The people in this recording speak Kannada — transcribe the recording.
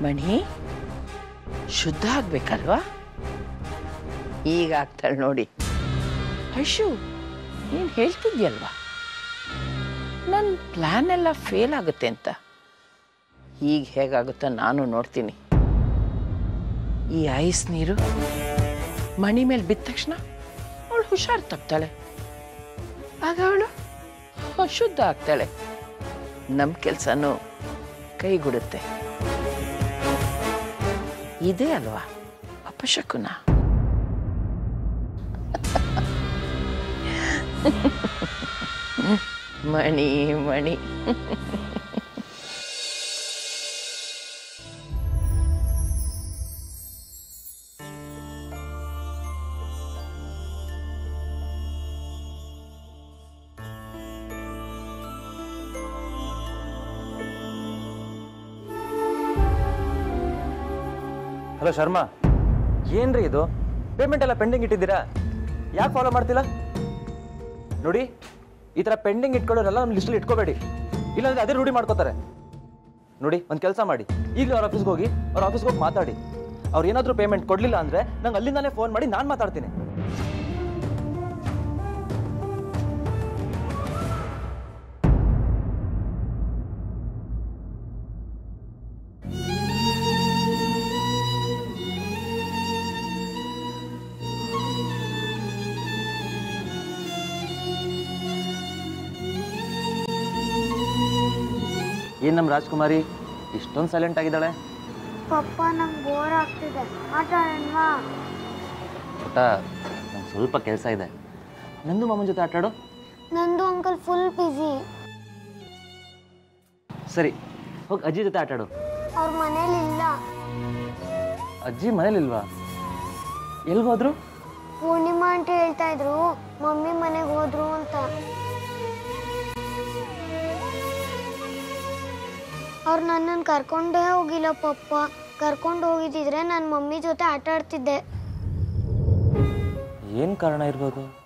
ಮಣಿ ಶುದ್ಧ ಆಗ್ಬೇಕಲ್ವಾ ಈಗ ಆಗ್ತಾಳೆ ನೋಡಿ ಐಶು ನೀನು ಹೇಳ್ತಿದ್ಯಲ್ವಾ ನನ್ನ ಪ್ಲ್ಯಾನ್ ಎಲ್ಲ ಫೇಲ್ ಆಗುತ್ತೆ ಅಂತ ಈಗ ಹೇಗಾಗುತ್ತೋ ನಾನು ನೋಡ್ತೀನಿ ಈ ಐಸ್ ನೀರು ಮಣಿ ಮೇಲೆ ಬಿದ್ದ ತಕ್ಷಣ ಅವಳು ಹುಷಾರು ತಪ್ತಾಳೆ ಆಗ ಅವಳು ಶುದ್ಧ ಆಗ್ತಾಳೆ ನಮ್ಮ ಕೆಲಸನೂ ಕೈಗೂಡುತ್ತೆ ಇದೇ ಅಲ್ವಾ ಅಪಶಕುನ ಮಣಿ ಮಣಿ ಹಲೋ ಶರ್ಮಾ ಏನ್ರಿ ಇದು ಪೇಮೆಂಟ್ ಎಲ್ಲ ಪೆಂಡಿಂಗ್ ಇಟ್ಟಿದ್ದೀರಾ ಯಾಕೆ ಫಾಲೋ ಮಾಡ್ತಿಲ್ಲ ನೋಡಿ ಈ ಥರ ಪೆಂಡಿಂಗ್ ಇಟ್ಕೊಳ್ಳೋರೆಲ್ಲ ನಮ್ಮ ಲಿಸ್ಟಲ್ಲಿ ಇಟ್ಕೋಬೇಡಿ ಇಲ್ಲಾಂದ್ರೆ ಅದೇ ರೂಢಿ ಮಾಡ್ಕೋತಾರೆ ನೋಡಿ ಒಂದು ಕೆಲಸ ಮಾಡಿ ಈಗಲೇ ಅವ್ರ ಆಫೀಸ್ಗೆ ಹೋಗಿ ಅವ್ರ ಆಫೀಸ್ಗೆ ಹೋಗಿ ಮಾತಾಡಿ ಅವ್ರು ಏನಾದರೂ ಪೇಮೆಂಟ್ ಕೊಡಲಿಲ್ಲ ಅಂದರೆ ನಂಗೆ ಅಲ್ಲಿಂದಾನೇ ಫೋನ್ ಮಾಡಿ ನಾನು ಮಾತಾಡ್ತೀನಿ ಏನು ನಮ್ಮ ರಾಜ್ಕುಮಾರಿ ಇಷ್ಟೊಂದು ಸೈಲೆಂಟ್ ಆಗಿದ್ದಾಳೆ ಪಪ್ಪ ನಂಗೆ ಬೋರ್ ಆಗ್ತಿದೆ ಆಟ ಆಡೋಣವಾ ಪುಟ್ಟ ನಂಗೆ ಸ್ವಲ್ಪ ಕೆಲಸ ಇದೆ ನಂದು ಮಾಮನ ಜೊತೆ ಆಟಾಡು ನಂದು ಅಂಕಲ್ ಫುಲ್ ಬ್ಯುಸಿ ಸರಿ ಹೋಗಿ ಅಜ್ಜಿ ಜೊತೆ ಆಟಾಡು ಅವ್ರ ಮನೇಲಿ ಇಲ್ಲ ಅಜ್ಜಿ ಮನೇಲಿಲ್ವಾ ಎಲ್ಲಿ ಹೋದ್ರು ಪೂರ್ಣಿಮಾ ಅಂತ ಹೇಳ್ತಾ ಇದ್ರು ಮಮ್ಮಿ ಮನೆಗೆ ಹೋದ್ರು ಅಂತ ಅವ್ರು ನನ್ನನ್ನು ಕರ್ಕೊಂಡೇ ಹೋಗಿಲ್ಲ ಪಪ್ಪ ಕರ್ಕೊಂಡು ಹೋಗಿದ್ದಿದ್ರೆ ನಾನು ಮಮ್ಮಿ ಜೊತೆ ಆಟ ಆಡ್ತಿದ್ದೆ ಏನು ಕಾರಣ ಇರ್ಬೋದು